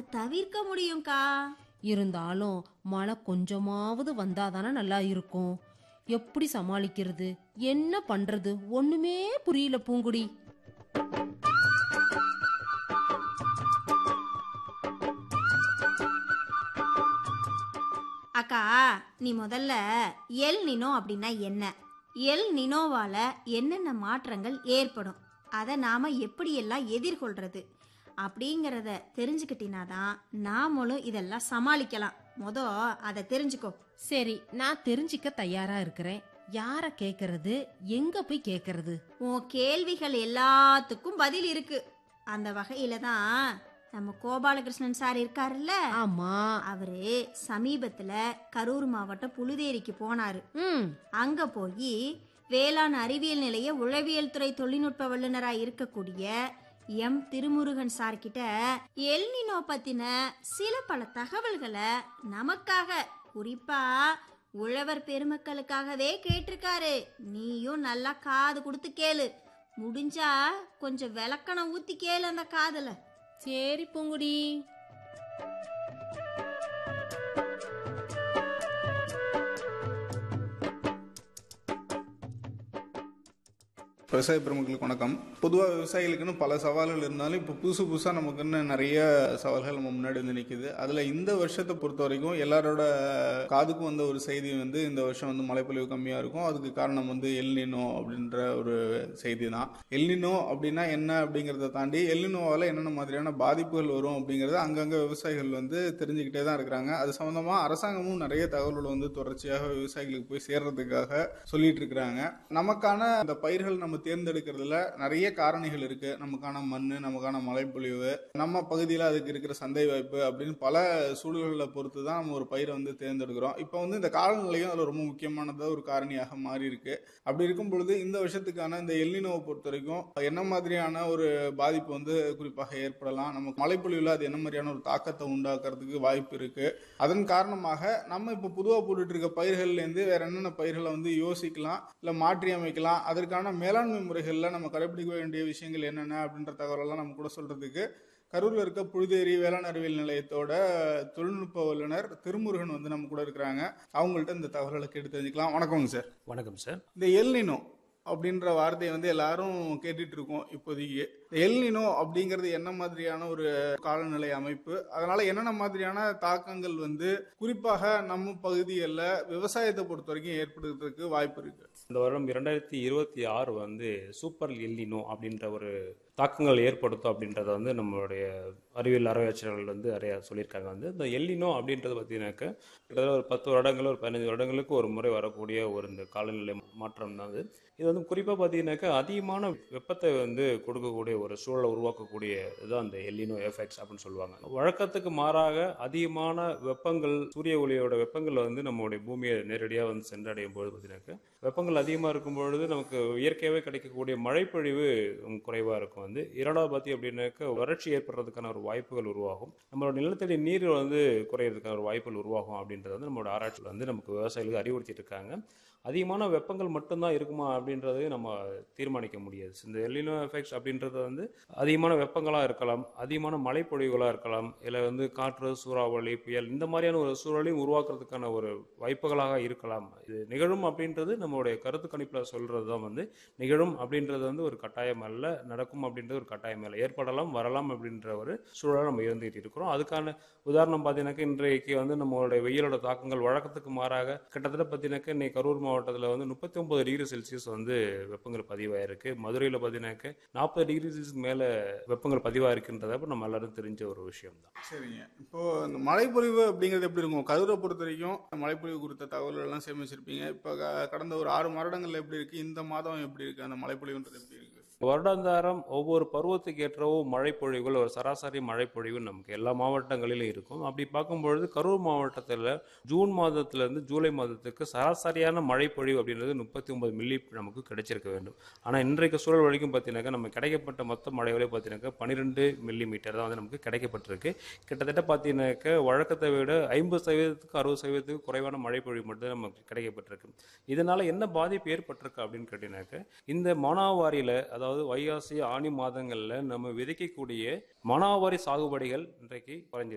தவிர்க்க முடியும்க்கா இருந்தாலும் மழை கொஞ்சமாவது வந்தாதானே நல்லா இருக்கும் எப்படி சமாளிக்கிறது என்ன பண்றது ஒண்ணுமே புரியல பூங்குடி அக்கா நீ முதல்ல எல் நினோ அப்படின்னா என்ன எல் நினோவால என்னென்ன மாற்றங்கள் ஏற்படும் அதை நாம எப்படியெல்லாம் எதிர்கொள்றது அப்படிங்கிறத தெரிஞ்சுக்கிட்டினாதான் நாமளும் இதெல்லாம் சமாளிக்கலாம் மொத அதை தெரிஞ்சுக்கோ சரி நான் தெரிஞ்சிக்க தயாரா இருக்கிறேன் யார கேக்குறது எங்க போய் கேக்குறது உன் கேள்விகள் எல்லாத்துக்கும் பதில் இருக்கு அந்த வகையில தான் நம்ம கோபாலகிருஷ்ணன் சார் இருக்காருல்ல ஆமா அவரு சமீபத்துல கரூர் மாவட்டம் புழுதேரிக்கு போனாரு ம் அங்க போய் வேளாண் அறிவியல் நிலைய உளவியல் துறை தொழில்நுட்ப வல்லுநரா இருக்கக்கூடிய எம் திருமுருகன் சார் கிட்ட எல்னினோ பத்தின சில பல தகவல்களை நமக்காக குறிப்பா உழவர் பெருமக்களுக்காகவே கேட்டிருக்காரு நீயும் நல்லா காது கொடுத்து கேளு முடிஞ்சா கொஞ்சம் விளக்கணம் ஊத்தி கேளு அந்த காதுல சரி பூங்குடி விவசாய பெருமக்களுக்கு வணக்கம் பொதுவாக விவசாயிகளுக்குன்னு பல சவால்கள் இருந்தாலும் இப்போ புதுசு புதுசாக நமக்குன்னு நிறைய சவால்கள் நம்ம முன்னாடி வந்து நிற்குது அதில் இந்த வருஷத்தை பொறுத்த வரைக்கும் எல்லாரோட காதுக்கும் வந்த ஒரு செய்தி வந்து இந்த வருஷம் வந்து மழைப்பொழிவு கம்மியாக இருக்கும் அதுக்கு காரணம் வந்து எல்னினோ அப்படின்ற ஒரு செய்தி தான் எல்னினோ அப்படின்னா என்ன அப்படிங்கிறத தாண்டி எல்னினோவால் என்னென்ன மாதிரியான பாதிப்புகள் வரும் அப்படிங்கிறத அங்கங்கே விவசாயிகள் வந்து தெரிஞ்சுக்கிட்டே தான் இருக்கிறாங்க அது சம்மந்தமாக அரசாங்கமும் நிறைய தகவல்களை வந்து தொடர்ச்சியாக விவசாயிகளுக்கு போய் சேர்றதுக்காக சொல்லிட்டு இருக்கிறாங்க நமக்கான அந்த பயிர்கள் நம்ம தேர்ந்தெடுக்கிறதுல நிறைய காரணிகள் இருக்கு நமக்கான மண் நமக்கான மழைப்பொழிவு நம்ம பகுதியில் அதுக்கு இருக்கிற சந்தை வாய்ப்பு அப்படின்னு பல சூழல்களை பொறுத்து தான் நம்ம ஒரு பயிரை வந்து தேர்ந்தெடுக்கிறோம் இப்போ வந்து இந்த காலநிலையும் அதில் ரொம்ப முக்கியமானதாக ஒரு காரணியாக மாறி இருக்கு அப்படி இருக்கும் பொழுது இந்த வருஷத்துக்கான இந்த எல்லினோவை பொறுத்த வரைக்கும் என்ன மாதிரியான ஒரு பாதிப்பு வந்து குறிப்பாக ஏற்படலாம் நமக்கு மழைப்பொழிவில் அது என்ன மாதிரியான ஒரு தாக்கத்தை உண்டாக்குறதுக்கு வாய்ப்பு இருக்கு அதன் காரணமாக நம்ம இப்போ பொதுவாக போட்டுட்டு இருக்க பயிர்கள்லேருந்து வேற என்னென்ன பயிர்களை வந்து யோசிக்கலாம் இல்லை மாற்றி அமைக்கலாம் அதற்கான மேலாண்மை முறைகளில் நம்ம கடைபிடிக்க வேண்டிய விஷயங்கள் என்னென்ன அப்படின்ற தகவலெல்லாம் நம்ம கூட சொல்றதுக்கு கரூரில் இருக்க புழுதேரி வேளாண் அறிவியல் நிலையத்தோட தொழில்நுட்ப வல்லுநர் திருமுருகன் வந்து நம்ம கூட இருக்கிறாங்க அவங்கள்ட்ட இந்த தகவல்களை கேட்டு தெரிஞ்சுக்கலாம் வணக்கங்க சார் வணக்கம் சார் இந்த எல்னினோ அப்படின்ற வார்த்தையை வந்து எல்லாரும் கேட்டுட்டு இருக்கோம் இப்போதைக்கு எல்னினோ அப்படிங்கிறது என்ன மாதிரியான ஒரு காலநிலை அமைப்பு அதனால என்னென்ன மாதிரியான தாக்கங்கள் வந்து குறிப்பாக நம்ம பகுதிகளில் விவசாயத்தை பொறுத்த வரைக்கும் ஏற்படுறதுக்கு வாய்ப்பு இருக்கு இந்த வருடம் இரண்டாயிரத்தி இருபத்தி ஆறு வந்து சூப்பர் எல்லினோ அப்படின்ற ஒரு தாக்கங்கள் ஏற்படுத்தும் அப்படின்றத வந்து நம்மளுடைய அறிவியல் ஆராய்ச்சியாளர்கள் வந்து நிறைய சொல்லியிருக்காங்க வந்து இந்த எல்லினோ அப்படின்றது பார்த்தீங்கன்னாக்க கிட்டத்தட்ட ஒரு பத்து வருடங்கள் ஒரு பதினஞ்சு வருடங்களுக்கு ஒரு முறை வரக்கூடிய ஒரு இந்த காலநிலை மாற்றம் தான் அது இது வந்து குறிப்பாக பார்த்தீங்கன்னாக்கா அதிகமான வெப்பத்தை வந்து கொடுக்கக்கூடிய ஒரு சூழலை உருவாக்கக்கூடிய இதுதான் அந்த எல்லினோ எஃபெக்ட்ஸ் அப்படின்னு சொல்லுவாங்க வழக்கத்துக்கு மாறாக அதிகமான வெப்பங்கள் சூரிய ஒளியோட வெப்பங்கள் வந்து நம்மளுடைய பூமியை நேரடியாக வந்து சென்றடையும் பொழுது பார்த்தீங்கன்னாக்கா வெப்பங்கள் அதிகமாக இருக்கும் பொழுது நமக்கு இயற்கையாகவே கிடைக்கக்கூடிய மழைப்பொழிவு குறைவாக இருக்கும் வந்து இரண்டாவது பார்த்தி அப்படின்னாக்க வறட்சி ஏற்படுறதுக்கான ஒரு வாய்ப்புகள் உருவாகும் நம்மளோட நிலத்தடி நீர் வந்து குறையிறதுக்கான ஒரு வாய்ப்புகள் உருவாகும் அப்படின்றது வந்து நம்மளோட ஆராய்ச்சியில் வந்து நமக்கு விவசாயிகளுக்கு அறிவுறுத்திட்டு இருக்காங்க அதிகமான வெப்பங்கள் மட்டும்தான் இருக்குமா அப்படின்றது நம்ம தீர்மானிக்க முடியாது இந்த எல்லினோ எஃபெக்ட்ஸ் அப்படின்றது வந்து அதிகமான வெப்பங்களாக இருக்கலாம் அதிகமான மழைப்பொழிவுகளாக இருக்கலாம் இல்லை வந்து காற்று சூறாவளி புயல் இந்த மாதிரியான ஒரு சூழலையும் உருவாக்குறதுக்கான ஒரு வாய்ப்புகளாக இருக்கலாம் இது நிகழும் அப்படின்றது நம்மளுடைய கருத்து கணிப்பில் சொல்கிறது தான் வந்து நிகழும் அப்படின்றது வந்து ஒரு கட்டாயம் அல்ல நடக்கும் அப்படின்றது ஒரு கட்டாயம் அல்ல ஏற்படலாம் வரலாம் அப்படின்ற ஒரு சூழலை நம்ம இருந்துகிட்டு இருக்கிறோம் அதுக்கான உதாரணம் பார்த்தீங்கன்னாக்கா இன்றைக்கு வந்து நம்மளுடைய வெயிலோட தாக்கங்கள் வழக்கத்துக்கு மாறாக கிட்டத்தட்ட பார்த்தீங்கன்னாக்கா இன்னைக்கு கரூர் மாவட்டத்தில் வந்து முப்பத்தி ஒன்பது டிகிரி செல்சியஸ் வந்து வெப்பங்கள் பதிவாயிருக்கு மதுரையில் பார்த்தீங்கன்னாக்க நாற்பது டிகிரி செல்சியஸ் மேலே வெப்பங்கள் பதிவாயிருக்குன்றத நம்ம எல்லாரும் தெரிஞ்ச ஒரு விஷயம் தான் சரிங்க இப்போ இந்த மழைப்பொழிவு அப்படிங்கிறது எப்படி இருக்கும் கரூரை பொறுத்த வரைக்கும் மழைப்பொழிவு குறித்த தகவல்கள் எல்லாம் சேமிச்சிருப்பீங்க இப்போ க- கடந்த ஒரு ஆறு வருடங்கள்ல எப்படி இருக்கு இந்த மாதம் எப்படி இருக்கு அந்த மழைப்பொழிவுன்றது எப்படி இருக்கு வருடாந்தாரம் ஒவ்வொரு பருவத்துக்கு ஏற்றவோ மழைப்பொழிவுகள் ஒரு சராசரி மழைப்பொழிவு நமக்கு எல்லா மாவட்டங்களிலும் இருக்கும் அப்படி பார்க்கும்பொழுது கரூர் மாவட்டத்தில் ஜூன் மாதத்திலிருந்து ஜூலை மாதத்துக்கு சராசரியான மழைப்பொழிவு அப்படின்றது முப்பத்தி ஒன்பது மில்லி நமக்கு கிடைச்சிருக்க வேண்டும் ஆனால் இன்றைக்கு சூழல் வரைக்கும் பார்த்தீங்கன்னாக்கா நம்ம கிடைக்கப்பட்ட மொத்த மழைகளே பார்த்தீங்கன்னாக்கா பன்னிரெண்டு மில்லி மீட்டர் தான் வந்து நமக்கு கிடைக்கப்பட்டிருக்கு கிட்டத்தட்ட பார்த்தீங்கன்னாக்கா வழக்கத்தை விட ஐம்பது சதவீதத்துக்கு அறுபது சதவீதத்துக்கு குறைவான மழைப்பொழிவு மட்டும் நமக்கு கிடைக்கப்பட்டிருக்கு இதனால என்ன பாதிப்பு ஏற்பட்டிருக்கு அப்படின்னு கேட்டீங்கன்னாக்கா இந்த மானாவாரியில் அதாவது வைகாசி ஆணி மாதங்களில் நம்ம விதைக்கக்கூடிய மானாவாரி சாகுபடிகள் இன்றைக்கு குறைஞ்சிருக்கு